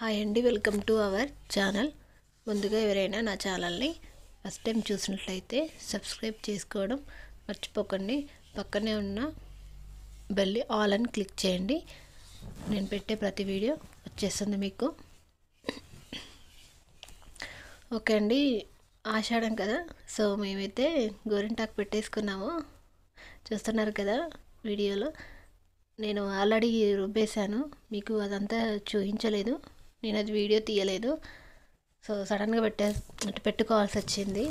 hi అండి welcome to our channel ముందుగా ఎవరైనా నా ఛానల్ని ఫస్ట్ టైం చూసినట్లయితే సబ్స్క్రైబ్ చేసుకోవడం మర్చిపోకండి పక్కనే ఉన్న బెల్ ఆల్ అని క్లిక్ చేయండి నేను పెట్టే ప్రతి వీడియో వచ్చేస్తుంది మీకు ఓకే అండి ఆషాఢం కదా సో మేమైతే గోరింటాకు పెట్టేసుకున్నాము చూస్తున్నారు కదా వీడియోలో నేను ఆల్రెడీ రుబ్బేశాను మీకు అదంతా చూపించలేదు నేను అది వీడియో తీయలేదు సో సడన్గా పెట్టే అంటే పెట్టుకోవాల్సి వచ్చింది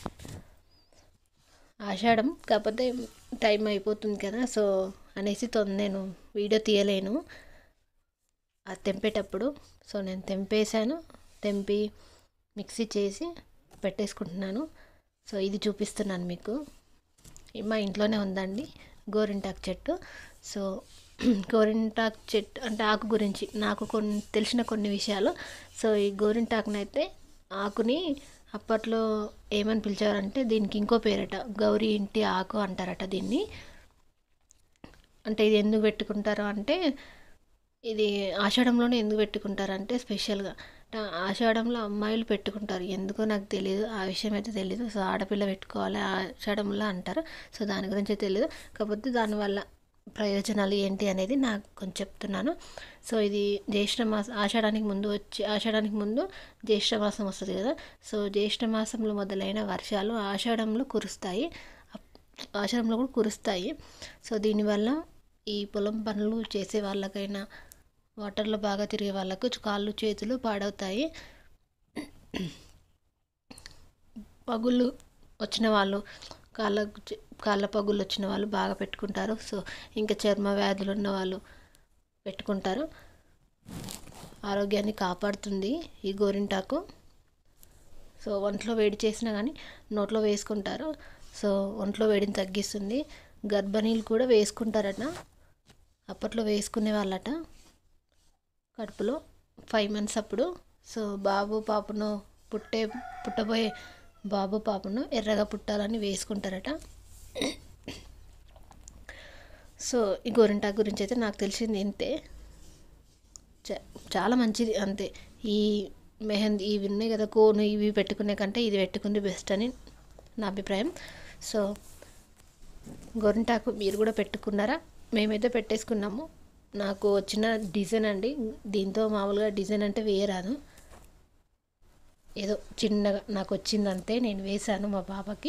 ఆషాఢం కాకపోతే టైం అయిపోతుంది కదా సో అనేసి తొంద నేను వీడియో తీయలేను అది తెంపేటప్పుడు సో నేను తెంపేశాను తెంపి మిక్సీ చేసి పెట్టేసుకుంటున్నాను సో ఇది చూపిస్తున్నాను మీకు మా ఇంట్లోనే ఉందండి గోరింటాకు చెట్టు సో గోరింటాకు చెట్టు అంటే ఆకు గురించి నాకు కొన్ని తెలిసిన కొన్ని విషయాలు సో ఈ గోరింటాకునైతే ఆకుని అప్పట్లో ఏమని పిలిచేవారంటే దీనికి ఇంకో పేరట గౌరీ ఇంటి ఆకు అంటారట దీన్ని అంటే ఇది ఎందుకు పెట్టుకుంటారు అంటే ఇది ఆషాఢంలోనే ఎందుకు పెట్టుకుంటారంటే స్పెషల్గా ఆషాఢంలో అమ్మాయిలు పెట్టుకుంటారు ఎందుకో నాకు తెలియదు ఆ విషయం అయితే తెలియదు సో ఆడపిల్ల పెట్టుకోవాలి ఆషాఢంలో అంటారు సో దాని గురించి తెలియదు కాకపోతే దానివల్ల ప్రయోజనాలు ఏంటి అనేది నాకు కొంచెం చెప్తున్నాను సో ఇది జ్యేష్ఠ మాసం ఆషాఢానికి ముందు వచ్చి ఆషాఢానికి ముందు జ్యేష్ఠ మాసం వస్తుంది కదా సో జ్యేష్ఠ మాసంలో మొదలైన వర్షాలు ఆషాఢంలో కురుస్తాయి ఆషాఢంలో కూడా కురుస్తాయి సో దీనివల్ల ఈ పొలం పనులు చేసే వాళ్ళకైనా వాటర్లో బాగా తిరిగే వాళ్ళకు కాళ్ళు చేతులు పాడవుతాయి పగుళ్ళు వచ్చిన వాళ్ళు కాళ్ళ కాళ్ళ పగుళ్ళు వచ్చిన వాళ్ళు బాగా పెట్టుకుంటారు సో ఇంకా చర్మ వ్యాధులు ఉన్న వాళ్ళు పెట్టుకుంటారు ఆరోగ్యాన్ని కాపాడుతుంది ఈ గోరింటాకు సో ఒంట్లో వేడి చేసినా కానీ నోట్లో వేసుకుంటారు సో ఒంట్లో వేడిని తగ్గిస్తుంది గర్భిణీలు కూడా వేసుకుంటారట అప్పట్లో వేసుకునే వాళ్ళట కడుపులో ఫైవ్ మంత్స్ అప్పుడు సో బాబు పాపను పుట్టే పుట్టబోయే బాబు పాపను ఎర్రగా పుట్టాలని వేసుకుంటారట సో ఈ గోరింటాకు గురించి అయితే నాకు తెలిసింది ఇంతే చాలా మంచిది అంతే ఈ మెహందీ ఇవి ఉన్నాయి కదా కోను ఇవి పెట్టుకునే కంటే ఇది పెట్టుకుంది బెస్ట్ అని నా అభిప్రాయం సో గోరింటాకు మీరు కూడా పెట్టుకున్నారా మేమైతే పెట్టేసుకున్నాము నాకు వచ్చిన డిజైన్ అండి దీంతో మామూలుగా డిజైన్ అంటే వేయరాదు ఏదో చిన్నగా నాకు వచ్చిందంతే నేను వేశాను మా పాపకి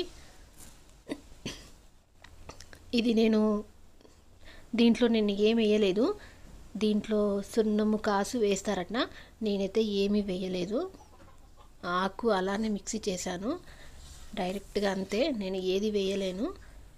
ఇది నేను దీంట్లో నేను ఏమి వేయలేదు దీంట్లో సున్నము కాసు వేస్తారట నేనైతే ఏమీ వేయలేదు ఆకు అలానే మిక్సీ చేశాను డైరెక్ట్గా అంతే నేను ఏది వేయలేను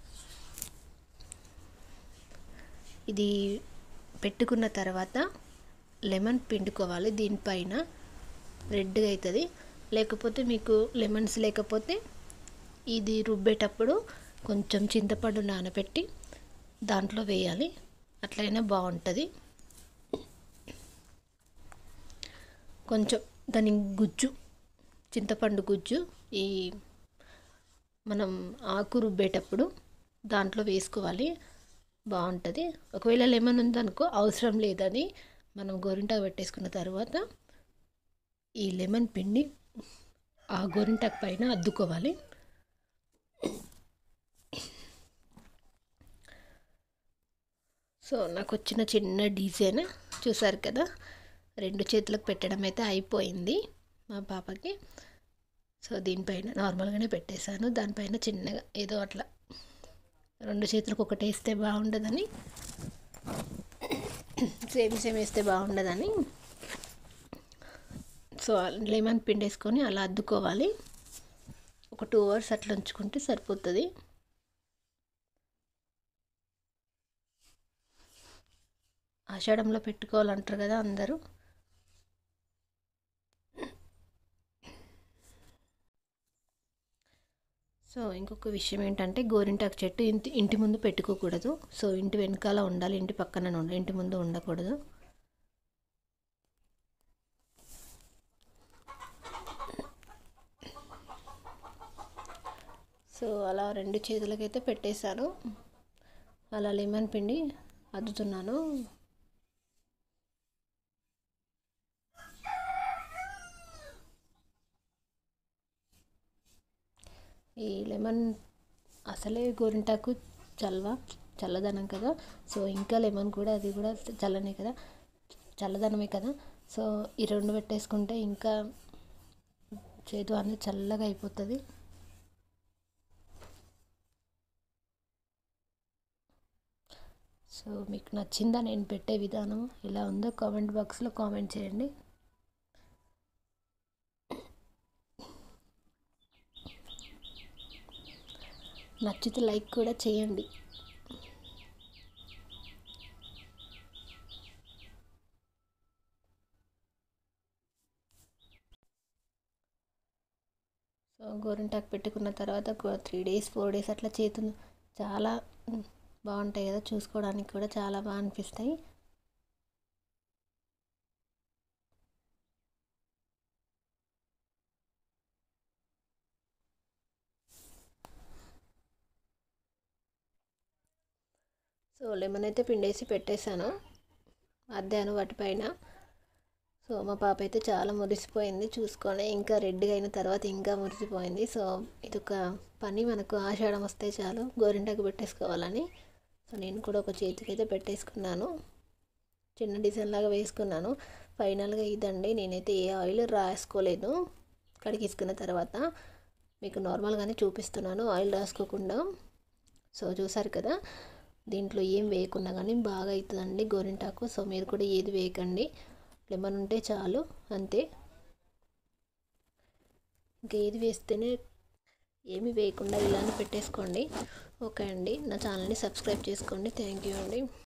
ఇది పెట్టుకున్న తర్వాత లెమన్ పిండుకోవాలి దీనిపైన రెడ్గా అవుతుంది లేకపోతే మీకు లెమన్స్ లేకపోతే ఇది రుబ్బేటప్పుడు కొంచెం చింతపండు నానబెట్టి దాంట్లో వేయాలి అట్లయినా బాగుంటుంది కొంచెం దాని గుజ్జు చింతపండు గుజ్జు ఈ మనం ఆకు రుబ్బేటప్పుడు దాంట్లో వేసుకోవాలి బాగుంటుంది ఒకవేళ లెమన్ ఉందనుకో అవసరం లేదని మనం గోరింటాకు పెట్టేసుకున్న తర్వాత ఈ లెమన్ పిండి ఆ గోరింటాకు పైన అద్దుకోవాలి సో నాకు వచ్చిన చిన్న డిజైన్ చూసారు కదా రెండు చేతులకు పెట్టడం అయితే అయిపోయింది మా పాపకి సో దీనిపైన నార్మల్గానే పెట్టేశాను దానిపైన చిన్నగా ఏదో అట్లా రెండు చేతులకు ఒకటి వేస్తే బాగుండదని సేమ్ సేమ్ వేస్తే బాగుండదని సో లెమన్ పిండి వేసుకొని అలా అద్దుకోవాలి ఒక టూ అవర్స్ అట్లా ఉంచుకుంటే సరిపోతుంది ఆషాఢంలో పెట్టుకోవాలంటారు కదా అందరూ సో ఇంకొక విషయం ఏంటంటే గోరింటాకు చెట్టు ఇంటి ఇంటి ముందు పెట్టుకోకూడదు సో ఇంటి వెనకాల ఉండాలి ఇంటి పక్కన ఉండాలి ఇంటి ముందు ఉండకూడదు సో అలా రెండు చేతులకైతే పెట్టేశాను అలా లెమన్ పిండి అద్దుతున్నాను ఈ లెమన్ అసలే గోరింటాకు చల్వ చల్లదనం కదా సో ఇంకా లెమన్ కూడా అది కూడా చల్లనే కదా చల్లదనమే కదా సో ఈ రెండు పెట్టేసుకుంటే ఇంకా చేదు అనేది చల్లగా అయిపోతుంది సో మీకు నచ్చిందా నేను పెట్టే విధానం ఎలా ఉందో కామెంట్ బాక్స్లో కామెంట్ చేయండి నచ్చితే లైక్ కూడా చేయండి సో గోరింటాకు పెట్టుకున్న తర్వాత త్రీ డేస్ ఫోర్ డేస్ అట్లా చేతులు చాలా బాగుంటాయి కదా చూసుకోవడానికి కూడా చాలా బాగా అనిపిస్తాయి సో లెమన్ అయితే పిండేసి పెట్టేశాను అద్దాను వాటిపైన సో మా పాప అయితే చాలా మురిసిపోయింది చూసుకొని ఇంకా రెడ్గా అయిన తర్వాత ఇంకా మురిసిపోయింది సో ఇదొక పని మనకు ఆషాఢం వస్తే చాలు గోరింటాకు పెట్టేసుకోవాలని సో నేను కూడా ఒక చేతికి అయితే పెట్టేసుకున్నాను చిన్న డిజైన్ లాగా వేసుకున్నాను ఫైనల్గా ఇదండి నేనైతే ఏ ఆయిల్ రాసుకోలేదు కడిగేసుకున్న తర్వాత మీకు నార్మల్గానే చూపిస్తున్నాను ఆయిల్ రాసుకోకుండా సో చూసారు కదా దీంట్లో ఏం వేయకుండా కానీ బాగా అవుతుందండి గోరింటాకు సో మీరు కూడా ఏది వేయకండి లెమన్ ఉంటే చాలు అంతే ఇంకా ఏది వేస్తేనే ఏమి వేయకుండా ఇలానే పెట్టేసుకోండి ఓకే అండి నా ఛానల్ని సబ్స్క్రైబ్ చేసుకోండి థ్యాంక్ యూ అండి